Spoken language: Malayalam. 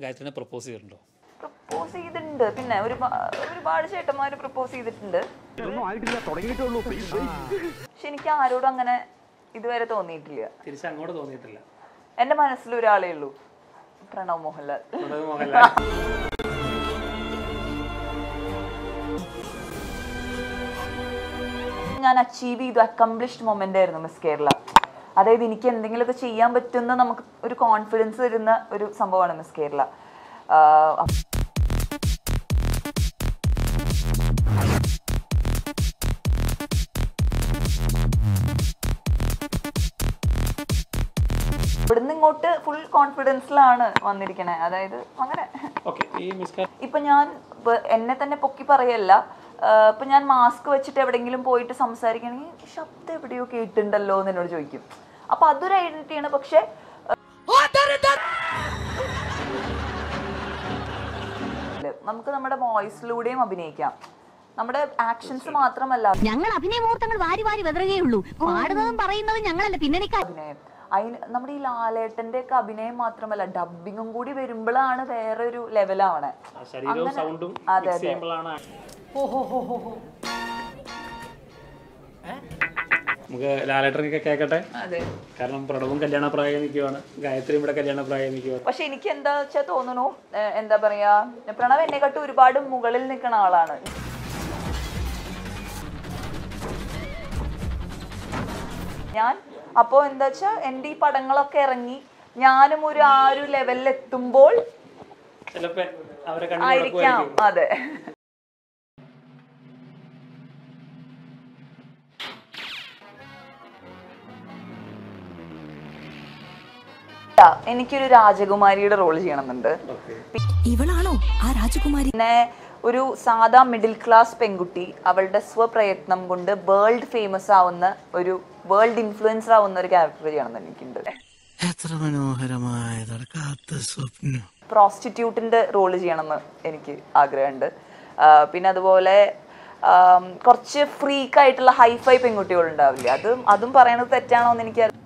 ഗായത്രിനെ പ്രപ്പോസ് ചെയ്തിട്ടുണ്ടോ പ്രപ്പോസ് ചെയ്തിട്ടുണ്ട് പിന്നെ ഒരു ഒരുപാട് ചേട്ടന്മാര് പ്രപ്പോസ് ചെയ്തിട്ടുണ്ട് പക്ഷെ എനിക്ക് ആരോടും അങ്ങനെ ഇതുവരെ തോന്നിയിട്ടില്ല തിരിച്ച് അങ്ങോട്ട് തോന്നിയിട്ടില്ല എന്റെ മനസ്സിൽ ഒരാളേ ഉള്ളൂ പ്രണവ് മോഹൻലാൽ പ്രണവ് മോഹൻലാൽ ഞാൻ അച്ചീവ് ചെയ്തു അക്കംപ്ലിഷ്ഡ് മൊമെന്റ് ആയിരുന്നു മിസ് കേരള അതായത് എനിക്ക് എന്തെങ്കിലുമൊക്കെ ചെയ്യാൻ പറ്റുന്ന നമുക്ക് ഒരു കോൺഫിഡൻസ് തരുന്ന ഒരു സംഭവമാണ് മിസ് കേരള ആഹ് ഇവിടുന്ന് ഇങ്ങോട്ട് ഫുൾ കോൺഫിഡൻസിലാണ് വന്നിരിക്കണേ അതായത് അങ്ങനെ ഓക്കെ ഈ മിസ് ഇപ്പൊ ഞാൻ വ- എന്നെ തന്നെ പൊക്കി പറയല്ല ആഹ് ഇപ്പൊ ഞാൻ മാസ്ക് വെച്ചിട്ട് എവിടെയെങ്കിലും പോയിട്ട് സംസാരിക്കണമെങ്കിൽ ശബ്ദം എവിടെയോ കേട്ടിട്ടുണ്ടല്ലോ എന്ന് എന്നോട് ചോദിക്കും അപ്പൊ അതൊരു ഐഡന്റിറ്റിയാണ് പക്ഷെ നമുക്ക് നമ്മുടെ വോയിസിലൂടെയും അഭിനയിക്കാം നമ്മുടെ ആക്ഷൻസ് മാത്രമല്ല ഞങ്ങൾ അഭിനയ മുഹൂർത്തങ്ങൾ വാരി വാരി വെതറുകയുള്ളൂ പാടുന്നതും പറയുന്നതും ഞങ്ങളല്ല പിന്നണിക്കാർ അഭിനയം അതിന് നമ്മുടെ ഈ ലാലേട്ടന്റെ ഒക്കെ അഭിനയം മാത്രമല്ല ഡബിങ്ങും കൂടി വരുമ്പോഴാണ് വേറെ ഒരു ലെവലാവണേ ശരീരവും അങ്ങനെ- സൗണ്ടും അതെ, മിക്സ് അതെ. ചെയ്യുമ്പോഴാണ് നമുക്ക് ലാലേട്ടനൊക്കെ കേൾക്കട്ടെ അതെ കാരണം പ്രണവും കല്യാണ പ്രായം നിൽക്കുവാണ് ഗായത്രിയും ഇവിടെ കല്യാണ പ്രായം നിൽക്കുവാണ് പക്ഷെ എനിക്ക് എന്താ വെച്ചാൽ തോന്നുന്നു ഏഹ് എന്താ പറയാ പ്രണവ് എന്നെക്കാട്ടും ഒരുപാട് മുകളിൽ നിൽക്കുന്ന ആളാണ് ഞാൻ അപ്പോ എന്താ വെച്ചാ എന്റെ ഈ പടങ്ങളൊക്കെ ഇറങ്ങി ഞാനും ഒരു ആ ഒരു ലെവലിൽ എത്തുമ്പോൾ ചിലപ്പോ അവരെ കണ്ടു ആയിരിക്കാം അതെ എനിക്കൊരു രാജകുമാരിയുടെ റോൾ ചെയ്യണമെന്നുണ്ട് ഇവളാണോ ആ രാജകുമാരി പിന്നെ ഒരു സാധാ മിഡിൽ ക്ലാസ് പെൺകുട്ടി അവളുടെ സ്വപ്രയത്നം കൊണ്ട് വേൾഡ് ഫേമസ് ആവുന്ന ഒരു വേൾഡ് ഇൻഫ്ലുവൻസർ ആവുന്ന ഒരു ക്യാരക്ടർ ചെയ്യണമെന്ന് എനിക്കുണ്ട് എത്ര മനോഹരമായതാണ് കാത്ത സ്വപ്നം പ്രോസ്റ്റിറ്റ്യൂട്ടിന്റെ റോള് ചെയ്യണമെന്ന് എനിക്ക് ആഗ്രഹമുണ്ട് ആ, പിന്നെ അതുപോലെ ആം, കുറച്ച് ഫ്രീക്ക് ആയിട്ടുള്ള ഹൈഫൈ പെൺകുട്ടികൾ ഉണ്ടാവില്ലേ അതും അതും പറയണത് തെറ്റാണോ എന്ന് എനിക്ക്